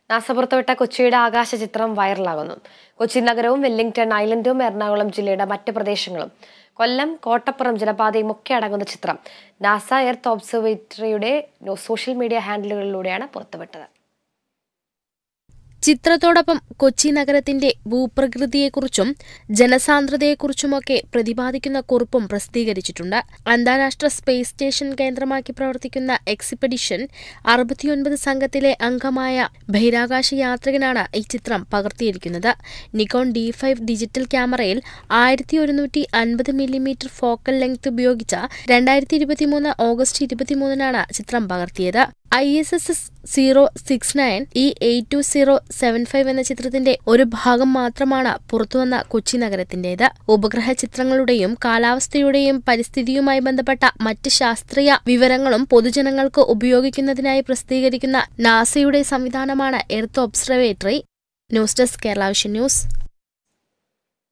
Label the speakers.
Speaker 1: NASA പുറത്തുവിട്ട കൊച്ചിയുടെ ആകാശ ചിത്രം വൈറലാകുന്നു കൊച്ചി നഗരവും വെല്ലിംഗ്ടൺ ഐലൻഡും എറണാകുളം ജില്ലയുടെ മറ്റ് പ്രദേശങ്ങളും കൊല്ലം കോട്ടപ്പുറം ജലപാതയും ഒക്കെ അടങ്ങുന്ന ചിത്രം നാസ എർത്ത് ഒബ്സർവേറ്ററിയുടെ സോഷ്യൽ മീഡിയ ഹാൻഡിലുകളിലൂടെയാണ് പുറത്തുവിട്ടത്
Speaker 2: ചിത്രത്തോടൊപ്പം കൊച്ചി നഗരത്തിന്റെ ഭൂപ്രകൃതിയെക്കുറിച്ചും ജനസാന്ദ്രതയെക്കുറിച്ചുമൊക്കെ പ്രതിപാദിക്കുന്ന കുറിപ്പും പ്രസിദ്ധീകരിച്ചിട്ടുണ്ട് അന്താരാഷ്ട്ര സ്പേസ് സ്റ്റേഷൻ കേന്ദ്രമാക്കി പ്രവർത്തിക്കുന്ന എക്സിപെഡിഷൻ അറുപത്തിയൊൻപത് സംഘത്തിലെ അംഗമായ ബഹിരാകാശ യാത്രികനാണ് ഈ ചിത്രം പകർത്തിയിരിക്കുന്നത് നിക്കോൺ ഡി ഫൈവ് ഡിജിറ്റൽ ക്യാമറയിൽ ആയിരത്തി ഒരുന്നൂറ്റി അൻപത് മില്ലിമീറ്റർ ഫോക്കൽ ലെങ്ത് ഉപയോഗിച്ച രണ്ടായിരത്തി ഇരുപത്തിമൂന്ന് ഓഗസ്റ്റ് ഇരുപത്തിമൂന്നിനാണ് ചിത്രം പകർത്തിയത് I S S S zero six nine E eight two zero seven five എന്ന ചിത്രത്തിന്റെ ഒരു ഭാഗം മാത്രമാണ് പുറത്തുവന്ന കൊച്ചി നഗരത്തിന്റേത് ഉപഗ്രഹ ചിത്രങ്ങളുടെയും കാലാവസ്ഥയുടെയും പരിസ്ഥിതിയുമായി ബന്ധപ്പെട്ട മറ്റ് ശാസ്ത്രീയ വിവരങ്ങളും പൊതുജനങ്ങൾക്ക് ഉപയോഗിക്കുന്നതിനായി പ്രസിദ്ധീകരിക്കുന്ന നാസയുടെ സംവിധാനമാണ് Earth Observatory news desk Kerala Vision news